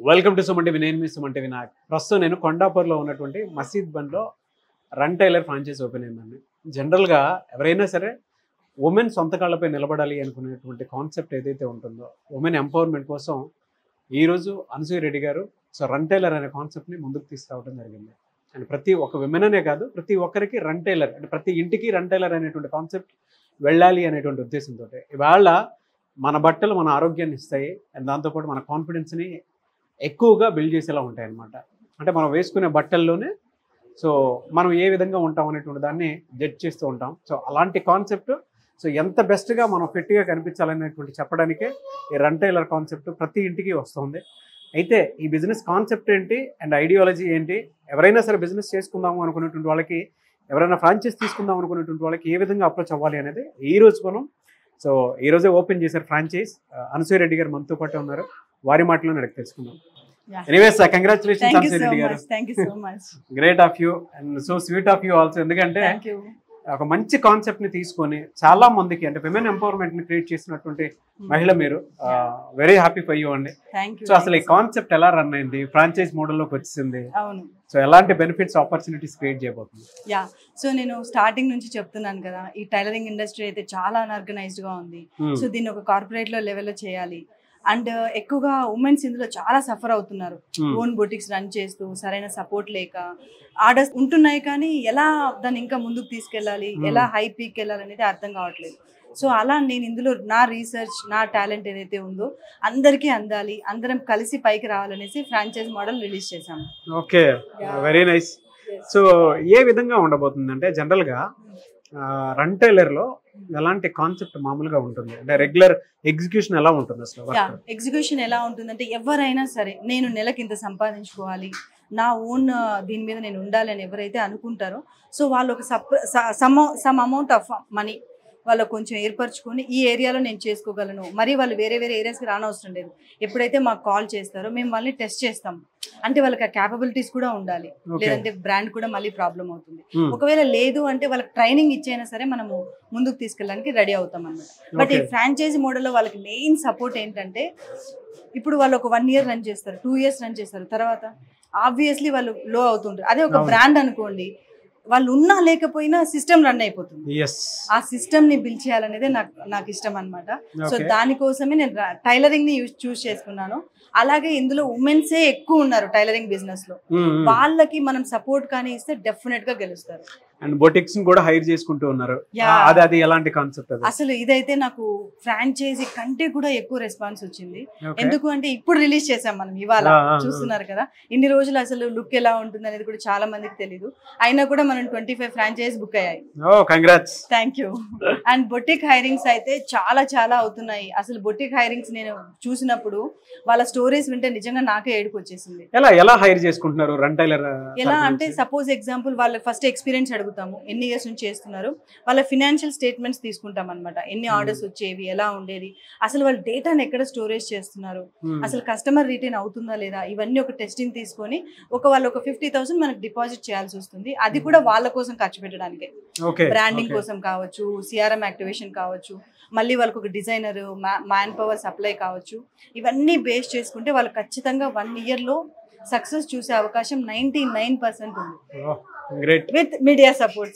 Welcome to Suman TV నేను మీ Suman TV నాకు ప్రస్తుతం నేను కొండాపూర్లో ఉన్నటువంటి మసీద్ బండ్లో రన్ టైలర్ ఫ్రాంచైజ్ ఓపెన్ అయిందండి జనరల్గా ఎవరైనా సరే ఉమెన్ సొంత కాళ్ళపై నిలబడాలి అనుకునేటువంటి కాన్సెప్ట్ ఏదైతే ఉంటుందో ఉమెన్ ఎంపవర్మెంట్ కోసం ఈరోజు అనసూయ రెడ్డి గారు సో రన్ టైలర్ అనే కాన్సెప్ట్ని ముందుకు తీసుకురావడం జరిగింది అండ్ ప్రతి ఒక్క విమెన్ అనే కాదు ప్రతి ఒక్కరికి రన్ టైలర్ అంటే ప్రతి ఇంటికి రన్ టైలర్ అనేటువంటి కాన్సెప్ట్ వెళ్ళాలి అనేటువంటి ఉద్దేశంతో ఇవాళ మన బట్టలు మన ఆరోగ్యాన్ని ఇస్తాయి అండ్ దాంతోపాటు మన కాన్ఫిడెన్స్ని ఎక్కువగా బిల్డ్ చేసేలా ఉంటాయి అన్నమాట అంటే మనం వేసుకునే బట్టల్లోనే సో మనం ఏ విధంగా ఉంటాం అనేటువంటి దాన్ని జడ్జ్ చేస్తూ ఉంటాం సో అలాంటి కాన్సెప్ట్ సో ఎంత బెస్ట్గా మనం ఫిట్గా కనిపించాలనేటువంటి చెప్పడానికే ఈ రన్ టైలర్ కాన్సెప్ట్ ప్రతి ఇంటికి వస్తుంది అయితే ఈ బిజినెస్ కాన్సెప్ట్ ఏంటి అండ్ ఐడియాలజీ ఏంటి ఎవరైనా సరే బిజినెస్ చేసుకుందాము అనుకునేటువంటి వాళ్ళకి ఎవరైనా ఫ్రాంచైజ్ తీసుకుందాం అనుకునేటువంటి వాళ్ళకి ఏ విధంగా అప్రోచ్ అవ్వాలి అనేది ఈ రోజు మనం సో ఈ రోజే ఓపెన్ చేశారు ఫ్రాంచైజ్ అనసూయ రెడ్డి గారు మనతో పాటు ఉన్నారు వారి మాటలో అడిగి తెలుసుకుందాం Yeah. Anyways congratulations thank you Anasuya so Reddy గారు much thank you so much great of you and so sweet of you also ఎందుకంటే థ్యాంక్ యూ ఒక మంచి కాన్సెప్ట్ ని తీసుకొని చాలా మందికి అంటే విమెన్ ఎంపవర్మెంట్ ని క్రియేట్ చేసినటువంటి మహిళ మీరు వెరీ హ్యాపీ ఫర్ యూ అండి థ్యాంక్ యూ సో అసలు ఈ కాన్సెప్ట్ ఎలా రన్ అయింది ఫ్రాంచైజ్ మోడల్లోకి వచ్చింది అవును సో ఎలాంటి బెనిఫిట్స్ ఆపర్చునిటీస్ క్రియేట్ చేయబోతుంది యా సో నేను స్టార్టింగ్ నుంచి చెప్తున్నాను కదా ఈ టైలరింగ్ ఇండస్ట్రీ అయితే చాలా అన్ఆర్గనైజ్డ్ గా ఉంది Hmm. సో దీన్ని ఒక కార్పొరేట్ లో లెవెల్లో చేయాలి అండ్ ఎక్కువగా ఉమెన్స్ ఇందులో చాలా సఫర్ అవుతున్నారు Hmm. ఓన్ బొటిక్స్ రన్ చేస్తూ సరైన సపోర్ట్ లేక ఆర్డర్స్ ఉంటున్నాయి కానీ ఎలా దాన్ని ఇంకా ముందుకు తీసుకెళ్ళాలి Hmm. ఎలా హై పీక్ వెళ్ళాలి అనేది అర్థం కావట్లేదు సో అలా నేను ఇందులో నా రీసెర్చ్ నా టాలెంట్ ఏదైతే ఉందో అందరికీ అందాలి అందరం కలిసి పైకి రావాలనేసి ఫ్రాంచైజ్ మోడల్ రిలీజ్ చేశాము okay Yeah. Very nice so ఏ విధంగా ఉండబోతుంది అంటే జనరల్ గా రన్ టైలర్ లో ఎలాంటి కాన్సెప్ట్ మామూలుగా ఉంటుంది అంటే రెగ్యులర్ ఎగ్జిక్యూషన్ ఎలా ఉంటుంది అసలు యా work? ఎగ్జిక్యూషన్ ఎలా ఉంటుందంటే ఎవరైనా సరే నేను నెలకి ఇంత సంపాదించుకోవాలి నా ఓన్ దీని మీద నేను ఉండాలి అని ఎవరైతే అనుకుంటారో సో వాళ్ళు ఒక సప్ some some amount of money వాళ్ళు కొంచెం ఏర్పరచుకొని ఈ ఏరియాలో నేను చేసుకోగలను మరి వాళ్ళు వేరే వేరే ఏరియాస్కి రానవసరం లేదు ఎప్పుడైతే మాకు కాల్ చేస్తారో మేము వాళ్ళని టెస్ట్ చేస్తాం అంటే వాళ్ళకి ఆ క్యాపబిలిటీస్ కూడా ఉండాలి Okay. లేదంటే బ్రాండ్ కూడా మళ్ళీ ప్రాబ్లం అవుతుంది Hmm. ఒకవేళ లేదు అంటే వాళ్ళకి ట్రైనింగ్ ఇచ్చైనా సరే మనము ముందుకు తీసుకెళ్ళడానికి రెడీ అవుతాం అన్నమాట బట్ ఈ Okay. ఫ్రాంచైజీ మోడల్లో వాళ్ళకి మెయిన్ సపోర్ట్ ఏంటంటే ఇప్పుడు వాళ్ళు ఒక వన్ ఇయర్ రన్ చేస్తారు టూ ఇయర్స్ రన్ చేస్తారు తర్వాత ఆబ్వియస్లీ వాళ్ళు లో అవుతుంటారు అదే ఒక అవును. బ్రాండ్ అనుకోండి వాళ్ళు ఉన్నా లేకపోయినా సిస్టమ్ రన్ అయిపోతుంది ఎస్ ఆ సిస్టమ్ ని బిల్డ్ చేయాలనేదే నాకు నాకు ఇష్టం అనమాట సో Okay. దానికోసమే నేను టైలరింగ్ ని చూస్ చేసుకున్నాను అలాగే ఇందులో ఉమెన్సే ఎక్కువ ఉన్నారు టైలరింగ్ బిజినెస్ లో వాళ్ళకి మనం సపోర్ట్ కానీ ఇస్తే డెఫినెట్ గా గెలుస్తారు అండ్ బొటిక్స్ కూడా హైర్ చేసుకుంటూ ఉన్నారు Yeah. ఆ, అది అది ఎలాంటి కాన్సెప్ట్ అది అసలు ఇదైతే నాకు ఫ్రాంచైజీ కంటే కూడా ఎక్కువ రెస్పాన్స్ వచ్చింది Okay. ఎందుకు అంటే ఇప్పుడు రిలీజ్ చేసాం మనం ఇవాళ ఆ, ఆ, ఆ. చూస్తున్నారు కదా ఇన్ని రోజులు అసలు లుక్ ఎలా ఉంటుంది అనేది కూడా చాలా మందికి తెలియదు అయినా కూడా మనం ట్వంటీ ఫైవ్ ఫ్రాంచైజ్ బుక్ అయ్యాయి oh congrats thank you and boutique hirings అయితే చాలా చాలా అవుతున్నాయి అసలు బొటిక్ హైరింగ్స్ నేను చూసినప్పుడు వాళ్ళ స్టోరీస్ వింటే నిజంగా నాకే ఏడుపు వచ్చేసింది ఎలా ఎలా హైర్ చేసుకుంటున్నారు రన్ టైలర్ ఎలా అంటే సపోజ్ ఎగ్జాంపుల్ వాళ్ళ ఫస్ట్ ఎక్స్పీరియన్స్ అడుగుతాము ఎన్ని ఇయర్స్ నుంచి చేస్తున్నారు వాళ్ళ ఫినాన్షియల్ స్టేట్మెంట్స్ తీసుకుంటాం అనమాట ఎన్ని Hmm. ఆర్డర్స్ వచ్చేవి ఎలా ఉండేది అసలు వాళ్ళ డేటాను ఎక్కడ స్టోరేజ్ చేస్తున్నారు అసలు కస్టమర్ రిటర్న్ అవుతుందా లేదా ఇవన్నీ ఒక టెస్టింగ్ తీసుకొని ఒక వాళ్ళు ఒక ఫిఫ్టీ థౌసండ్ మనకు డిపాజిట్ చేయాల్సి వస్తుంది అది కూడా వాళ్ళ కోసం ఖర్చు పెట్టడానికి ఓకే బ్రాండింగ్ కోసం కావచ్చు సిఆర్ఎం యాక్టివేషన్ కావచ్చు మళ్ళీ వాళ్ళకి ఒక డిజైనర్ మ్యాన్ పవర్ సప్లై కావచ్చు ఇవన్నీ బేస్ చేసుకుంటే వాళ్ళు ఖచ్చితంగా వన్ ఇయర్లో సక్సెస్ చూసే అవకాశం నైన్టీ నైన్ పర్సెంట్ ఉంది great with media support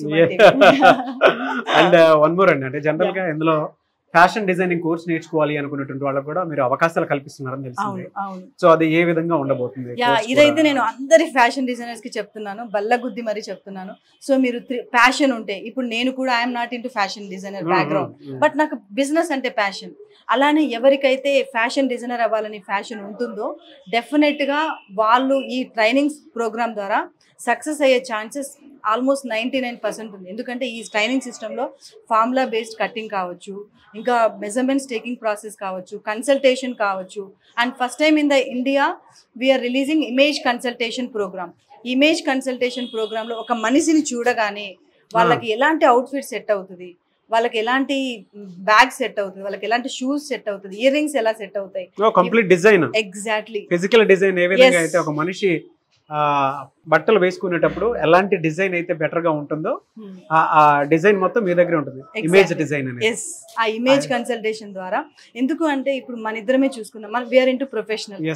and one more అండి అంటే జనరల్ గా ఇందులో ఫ్యాషన్ డిజైనింగ్ కోర్స్ నేర్చుకోవాలి అనుకున్నటువంటి వాళ్ళకి కూడా మీరు అవకాశాలు కల్పిస్తున్నారని తెలిసింది అవును అవును సో అది ఏ విధంగా ఉండబోతుంది యా course ఇదైతే కూడా? నేను అందరి ఫ్యాషన్ డిజైనర్స్ కి చెప్తున్నాను బల్లగుద్ది మరీ చెప్తున్నాను సో మీరు ప్యాషన్ ఉంటే ఇప్పుడు నేను కూడా I'm not into fashion designer Mm, background mm, mm. But నాకు బిజినెస్ అంటే ప్యాషన్ అలానే ఎవరికైతే ఫ్యాషన్ డిజైనర్ అవ్వాలని ఫ్యాషన్ ఉంటుందో డెఫినెట్గా వాళ్ళు ఈ ట్రైనింగ్స్ ప్రోగ్రామ్ ద్వారా సక్సెస్ అయ్యే chances almost ninety nine percent ఉంది ఎందుకంటే ఈ ట్రైనింగ్ సిస్టంలో ఫార్ములా బేస్డ్ కటింగ్ కావచ్చు ఇంకా మెజర్మెంట్స్ టేకింగ్ ప్రాసెస్ కావచ్చు కన్సల్టేషన్ కావచ్చు and first time in the India we're releasing image consultation programme image consultation ప్రోగ్రాంలో ఒక మనిషిని చూడగానే వాళ్ళకి ఎలాంటి అవుట్ఫిట్ సెట్ అవుతుంది వాళ్ళకి ఎలాంటి బ్యాగ్ సెట్ అవుతుంది వాళ్ళకి ఎలాంటి షూస్ సెట్ అవుతుంది ఇయర్ రింగ్స్ ఎలా సెట్ అవుతాయి complete design exactly physical design ఏ విధంగా Yes. అయితే ఒక మనిషి ఆ, బట్టలు వేసుకునేటప్పుడు ఎలాంటి డిజైన్ అయితే బెటర్ గా ఉంటుందో ఆ- ఆ డిజైన్ మొత్తం మీ దగ్గర ఉంటుంది Exactly. ఇమేజ్ డిజైన్ అనేది ఎస్ ఆ ఇమేజ్ I- కన్సల్టేషన్ ద్వారా ఎందుకు అంటే ఇప్పుడు మన ఇద్దరమే చూసుకున్నాం మన వీఆర్ ఇంటూ ప్రొఫెషనల్ ఎస్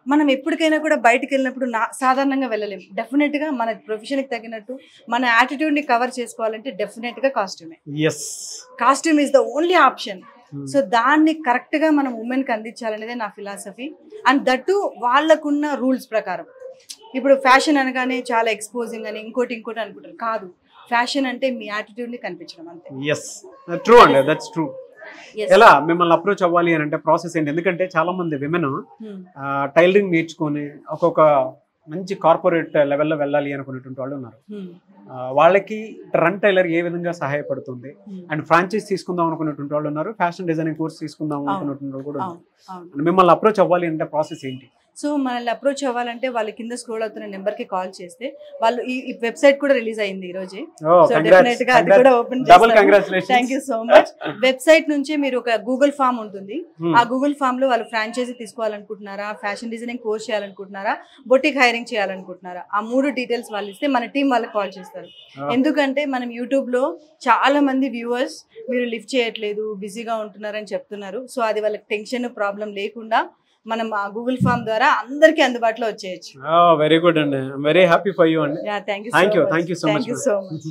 మనం ఎప్పటికైనా కూడా బయటికి వెళ్ళినప్పుడు నా సాధారణంగా వెళ్ళలేం డెఫినెట్గా మన ప్రొఫెషన్కి తగినట్టు మన యాటిట్యూడ్ని కవర్ చేసుకోవాలంటే డెఫినెట్గా కాస్ట్యూమే yes costume is the only option so దాన్ని కరెక్ట్గా మనం ఉమెన్కి అందించాలనేదే నా ఫిలాసఫీ అండ్ దట్టు వాళ్ళకున్న రూల్స్ ప్రకారం ఇప్పుడు ఫ్యాషన్ అనగానే చాలా ఎక్స్పోజింగ్ అని ఇంకోటి ఇంకోటి అనుకుంటారు కాదు ఫ్యాషన్ అంటే మీ యాటిట్యూడ్ని కనిపించడం అంతే ఎస్ ట్రూ అండి దట్స్ ట్రూ Yes. ఎలా మిమ్మల్ని అప్రోచ్ అవ్వాలి అని అంటే ప్రాసెస్ ఏంటి ఎందుకంటే చాలా మంది విమెన్ Hmm. టైలరింగ్ నేర్చుకొని ఒక్కొక్క మంచి కార్పొరేట్ లెవెల్లో వెళ్ళాలి అనుకునేటువంటి వాళ్ళు ఉన్నారు Hmm. ఆ, వాళ్ళకి రన్ టైలర్ ఏ విధంగా సహాయపడుతుంది Hmm. అండ్ ఫ్రాంచైజ్ తీసుకుందాం అనుకునేటువంటి వాళ్ళు ఉన్నారు ఫ్యాషన్ డిజైనింగ్ కోర్స్ తీసుకుందాం అవును. అనుకునేటువంటి వాళ్ళు కూడా ఉన్నారు అవును అవును And మిమ్మల్ని అప్రోచ్ అవ్వాలి అంటే ప్రాసెస్ ఏంటి సో మనల్ని అప్రోచ్ అవ్వాలంటే వాళ్ళ కింద స్క్రోల్ అవుతున్న నెంబర్కి కాల్ చేస్తే వాళ్ళు ఈ ఈ వెబ్సైట్ కూడా రిలీజ్ అయింది ఈ రోజే సో డెఫినెట్ గా అది కూడా open double thank congratulation you so much website నుంచి మీరు ఒక గూగుల్ ఫామ్ ఉంటుంది ఆ గూగుల్ ఫామ్ లో వాళ్ళు ఫ్రాంచైజీ తీసుకోవాలనుకుంటున్నారా ఫ్యాషన్ డిజైనింగ్ కోర్స్ చేయాలనుకుంటున్నారా బొటిక్ హైరింగ్ చేయాలనుకుంటున్నారా ఆ మూడు డీటెయిల్స్ వాళ్ళు ఇస్తే మన టీం వాళ్ళకి కాల్ చేస్తారు ఎందుకంటే మనం యూట్యూబ్ లో చాలా మంది వ్యూవర్స్ మీరు లిఫ్ట్ చేయట్లేదు బిజీగా ఉంటున్నారని చెప్తున్నారు సో అది వాళ్ళకి టెన్షన్ ప్రాబ్లం లేకుండా మనం ఆ గూగుల్ ఫామ్ ద్వారా అందరికీ అందుబాటులో వచ్చేయచ్చు వెరీ గుడ్ అండి వెరీ హ్యాపీ ఫర్ యూ అండి yeah thank you Thank you, thank you so much, thank you ma'am. So much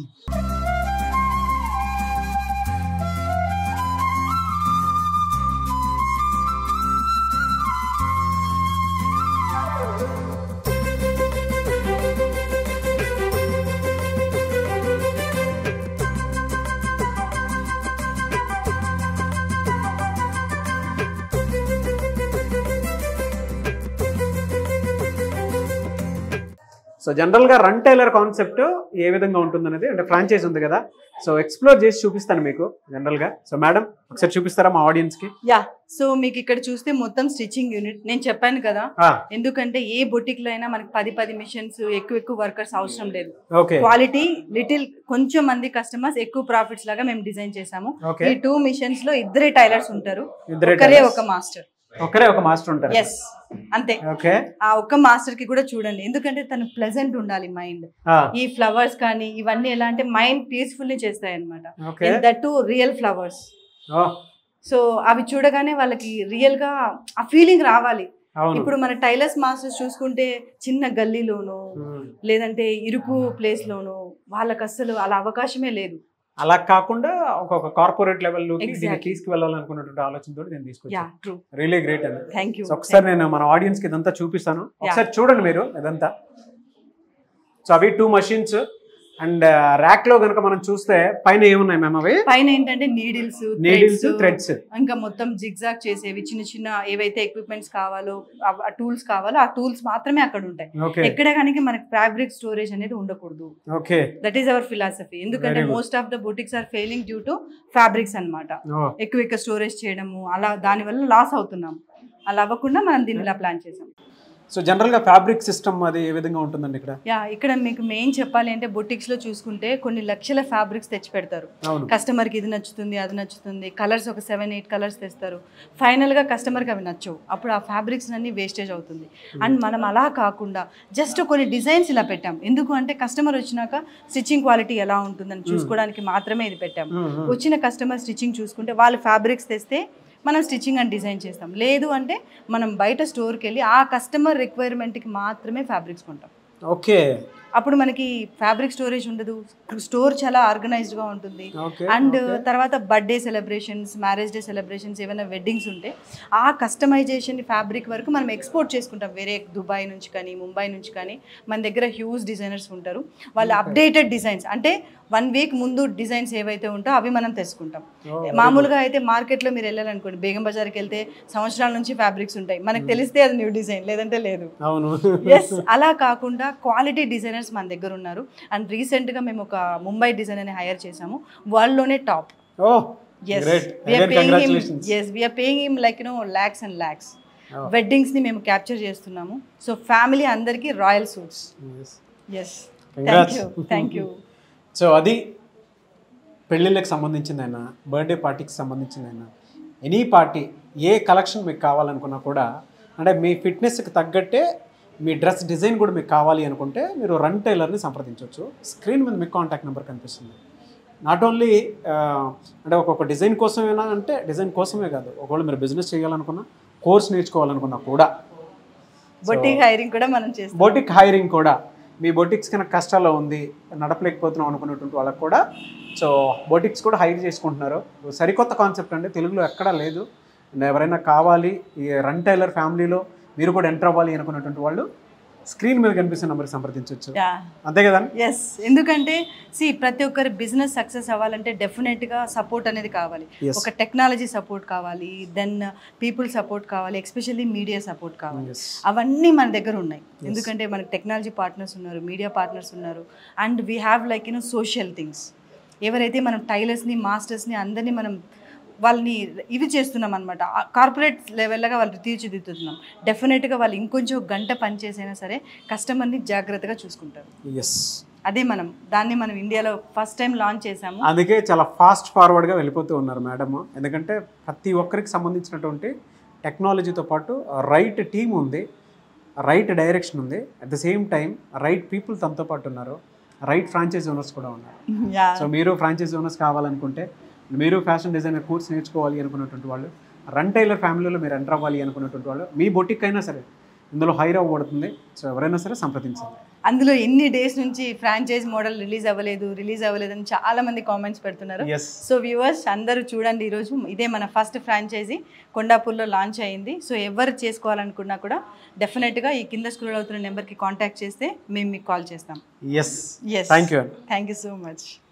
so general గా రన్ టైలర్ కాన్సెప్ట్ ఏ విధంగా ఉంటుందనేది అంటే ఫ్రాంచైజ్ ఉంది కదా సో ఎక్స్ప్లోర్ చేసి చూపిస్తాను మీకు జనరల్ గా సో మేడం ఒకసారి చూపిస్తారా మా ఆడియన్స్ కి యా సో మీకు ఇక్కడ చూస్తే మొత్తం స్టిచ్చింగ్ యూనిట్ నేను చెప్పాను కదా ఎందుకంటే ఏ బొటిక్ లో అయినా మనకి పది పది మిషన్స్ ఎక్కువ ఎక్కువ వర్కర్స్ అవసరం లేదు ఓకే క్వాలిటీ లిటిల్ కొంచెం మంది కస్టమర్స్ ఎక్కువ ప్రాఫిట్స్ లాగా మేము డిజైన్ చేసాము ఓకే ఈ టూ మిషన్స్ లో ఇద్దరే టైలర్స్ ఉంటారు ఇద్దరే ఒకరే tailors. ఒక మాస్టర్ ఒకరే ఒక మాస్టర్ ఉంటారు ఎస్ అంతే ఓకే ఆ ఒక్క మాస్టర్ కి కూడా చూడండి ఎందుకంటే తను ప్లెజెంట్ ఉండాలి మైండ్ ఈ ఫ్లవర్స్ కానీ ఇవన్నీ ఎలా అంటే మైండ్ పీస్ఫుల్ ని చేస్తాయి అనమాట okay that to real flowers so అవి చూడగానే వాళ్ళకి రియల్ గా ఆ ఫీలింగ్ రావాలి అవును ఇప్పుడు మన టైలర్స్ మాస్టర్స్ చూసుకుంటే చిన్న గల్లీలోనో Hmm. లేదంటే ఇరుకు ప్లేస్ లోనో వాళ్ళకి అస్సలు అలా అవకాశమే లేదు అలా కాకుండా ఒక్కొక్క కార్పొరేట్ లెవెల్ లోకి దీన్ని Exactly. తీసుకువెళ్ళాలనుకున్నటువంటి ఆలోచనతో నేను యా తీసుకొచ్చాను ట్రూ రియలీ గ్రేట్ అండి థ్యాంక్ యూ సో ఒకసారి నేను మన ఆడియన్స్ కి ఇదంతా చూపిస్తాను ఒకసారి చూడండి మీరు ఇదంతా సో అవి టూ మషిన్స్ అండ్ ర్యాక్ లో కనుక మనం చూస్తే పైన ఏమున్నాయి మ్యామ్ అవి పైన ఏంటంటే నీడిల్స్ నీడిల్స్ థ్రెడ్స్ ఇంకా మొత్తం జిగ్జాగ్ చేసేవి చిన్న చిన్న ఏవైతే ఎక్విప్మెంట్స్ కావాలో ఆ టూల్స్ కావాలో ఆ టూల్స్ మాత్రమే అక్కడ ఉంటాయి ఓకే ఎక్కడ కానీ మనకి ఫ్యాబ్రిక్ స్టోరేజ్ అనేది ఉండకూడదు okay that is our philosophy ఎందుకంటే Very good. Most of the boutiques are failing due to fabrics అన్నమాట ఎక్కువ ఎక్కువ స్టోరేజ్ చేయడము అలా దానివల్ల లాస్ అవుతున్నాం అలా అవ్వకుండా మనం దీన్ని ఇలా ప్లాన్ చేసాం సో జనరల్ గా ఫ్యాబ్రిక్ సిస్టమ్ అది ఏ విధంగా ఉంటుందండి ఇక్కడ యా ఇక్కడ మీకు మెయిన్ చెప్పాలి అంటే బొటిక్స్ లో చూసుకుంటే కొన్ని లక్షల ఫ్యాబ్రిక్స్ తెచ్చి పెడతారు అవును కస్టమర్ కి ఇది నచ్చుతుంది అది నచ్చుతుంది కలర్స్ ఒక సెవెన్ ఎయిట్ కలర్స్ తెస్తారు ఫైనల్ గా కస్టమర్ కి అవి నచ్చవు అప్పుడు ఆ ఫ్యాబ్రిక్స్ అన్ని వేస్టేజ్ అవుతుంది అండ్ మనం అలా కాకుండా జస్ట్ కొన్ని డిజైన్స్ ఇలా పెట్టాం ఎందుకు అంటే కస్టమర్ వచ్చినాక స్టిచ్చింగ్ క్వాలిటీ ఎలా ఉంటుందని చూసుకోవడానికి మాత్రమే ఇది పెట్టాం Hmm, hmm. వచ్చిన కస్టమర్ స్టిచ్చింగ్ చూసుకుంటే వాళ్ళు ఫ్యాబ్రిక్స్ తెస్తే మనం స్టిచ్చింగ్ అండ్ డిజైన్ చేస్తాం లేదు అంటే మనం బయట స్టోర్కి వెళ్ళి ఆ కస్టమర్ రిక్వైర్మెంట్కి మాత్రమే ఫ్యాబ్రిక్స్ కొంటాం ఓకే అప్పుడు మనకి ఫ్యాబ్రిక్ స్టోరేజ్ ఉండదు స్టోర్ చాలా ఆర్గనైజ్డ్గా ఉంటుంది ఓకే అండ్ తర్వాత birthday celebrations marriage day celebrations ఏమైనా వెడ్డింగ్స్ ఉంటే ఆ కస్టమైజేషన్ ఫ్యాబ్రిక్ వరకు మనం ఎక్స్పోర్ట్ చేసుకుంటాం వేరే దుబాయ్ నుంచి కానీ ముంబై నుంచి కానీ మన దగ్గర హ్యూజ్ డిజైనర్స్ ఉంటారు వాళ్ళు అప్డేటెడ్ డిజైన్స్ అంటే వన్ వీక్ ముందు డిజైన్స్ ఏవైతే ఉంటాయో అవి మనం తెచ్చుకుంటాం మామూలుగా అయితే మార్కెట్లో మీరు వెళ్ళాలనుకోండి బేగం బజార్కి వెళ్తే సంవత్సరాల నుంచి ఫ్యాబ్రిక్స్ ఉంటాయి మనకు తెలిస్తే అది న్యూ డిజైన్ లేదంటే లేదు అవును ఎస్ అలా కాకుండా క్వాలిటీ డిజైనర్స్ మన దగ్గర ఉన్నారు అండ్ రీసెంట్గా మేము ఒక ముంబై డిజైనర్ని హైర్ చేసాము వరల్డ్లోనే top oh yes great we're paying him congratulations yes we're paying him like no lakhs and lakhs వెడ్డింగ్స్ని మేము క్యాప్చర్ చేస్తున్నాము సో ఫ్యామిలీ అందరికీ royal suits yes thank congrats you thank you so అది పెళ్ళిళ్ళకి సంబంధించిందైనా బర్త్డే పార్టీకి సంబంధించిందైనా ఎనీ పార్టీ ఏ కలెక్షన్ మీకు కావాలనుకున్నా కూడా అంటే మీ ఫిట్నెస్కి తగ్గట్టే మీ డ్రెస్ డిజైన్ కూడా మీకు కావాలి అనుకుంటే మీరు రన్ టైలర్ని సంప్రదించవచ్చు స్క్రీన్ మీద మీకు కాంటాక్ట్ నెంబర్ కనిపిస్తుంది నాట్ ఓన్లీ అంటే ఒక్కొక్క డిజైన్ కోసమేనా అంటే డిజైన్ కోసమే కాదు ఒకవేళ మీరు బిజినెస్ చేయాలనుకున్నా కోర్స్ నేర్చుకోవాలనుకున్నా కూడా బొటిక్ హైరింగ్ కూడా మనం చేస్తాం బొటిక్ హైరింగ్ కూడా మీ బొటిక్స్ కనుక కష్టాల్లో ఉంది నడపలేకపోతున్నాం అనుకున్నటువంటి వాళ్ళకి కూడా సో బొటిక్స్ కూడా హైర్ చేసుకుంటున్నారు సరికొత్త కాన్సెప్ట్ అండి తెలుగులో ఎక్కడా లేదు ఎవరైనా కావాలి ఈ రన్ టైలర్ ఫ్యామిలీలో మీరు కూడా ఎంటర్ అవ్వాలి అనుకున్నటువంటి వాళ్ళు స్క్రీన్ మీద కనిపిస్తున్న నెంబర్కి సంప్రదించవచ్చు యా అంతే కదా ఎస్ ఎందుకంటే సి ప్రతి ఒక్కరి బిజినెస్ సక్సెస్ అవ్వాలంటే డెఫినెట్గా సపోర్ట్ అనేది కావాలి Yes. ఒక టెక్నాలజీ సపోర్ట్ కావాలి దెన్ పీపుల్ సపోర్ట్ కావాలి ఎస్పెషల్లీ మీడియా సపోర్ట్ కావాలి Yes. అవన్నీ మన దగ్గర ఉన్నాయి ఎందుకంటే మనకి టెక్నాలజీ పార్ట్నర్స్ ఉన్నారు మీడియా పార్ట్నర్స్ ఉన్నారు and we have like you know social things ఎవరైతే మనం టైలర్స్ని మాస్టర్స్ని అందరినీ మనం వాళ్ళని ఇవి చేస్తున్నాం అనమాట కార్పొరేట్ లెవెల్గా వాళ్ళు తీర్చిదిద్దుతున్నాం డెఫినెట్గా వాళ్ళు ఇంకొంచెం గంట పని చేసైనా సరే కస్టమర్ని జాగ్రత్తగా చూసుకుంటారు ఎస్ అదే మనం దాన్ని మనం ఇండియాలో ఫస్ట్ టైం లాంచ్ చేసాము అందుకే చాలా ఫాస్ట్ ఫార్వర్డ్గా వెళ్ళిపోతూ ఉన్నారు మేడం ఎందుకంటే ప్రతి ఒక్కరికి సంబంధించినటువంటి టెక్నాలజీతో పాటు రైట్ టీం ఉంది రైట్ డైరెక్షన్ ఉంది at the same time right people తమతో పాటు ఉన్నారు రైట్ ఫ్రాంచైజ్ ఓనర్స్ కూడా ఉన్నారు యా సో మీరు ఫ్రాంచైజ్ ఓనర్స్ కావాలనుకుంటే మీరు ఫ్యాషన్ డిజైనర్ కోర్స్ నేర్చుకోవాలి అనుకున్నటువంటి వాళ్ళు రన్ టైలర్ ఫ్యామిలీలో మీరు ఎంటర్ అవ్వాలి అనుకున్నటువంటి వాళ్ళు మీ బొటిక్ అయినా సరే ఇందులో హైర్ అవ్వబడుతుంది సో ఎవరైనా సరే సంప్రదించండి అందులో ఎన్ని డేస్ నుంచి ఫ్రాంచైజ్ మోడల్ రిలీజ్ అవ్వలేదు రిలీజ్ అవ్వలేదు అని చాలా మంది కామెంట్స్ పెడుతున్నారు ఎస్ సో వ్యూవర్స్ అందరూ చూడండి ఈరోజు ఇదే మన ఫస్ట్ ఫ్రాంచైజీ కొండాపూర్లో లాంచ్ అయింది సో ఎవరు చేసుకోవాలనుకున్నా కూడా డెఫినెట్గా ఈ కింద స్క్రోల్ అవుతున్న నెంబర్కి కాంటాక్ట్ చేస్తే మేము మీకు కాల్ చేస్తాం yes yes thank you thank you so much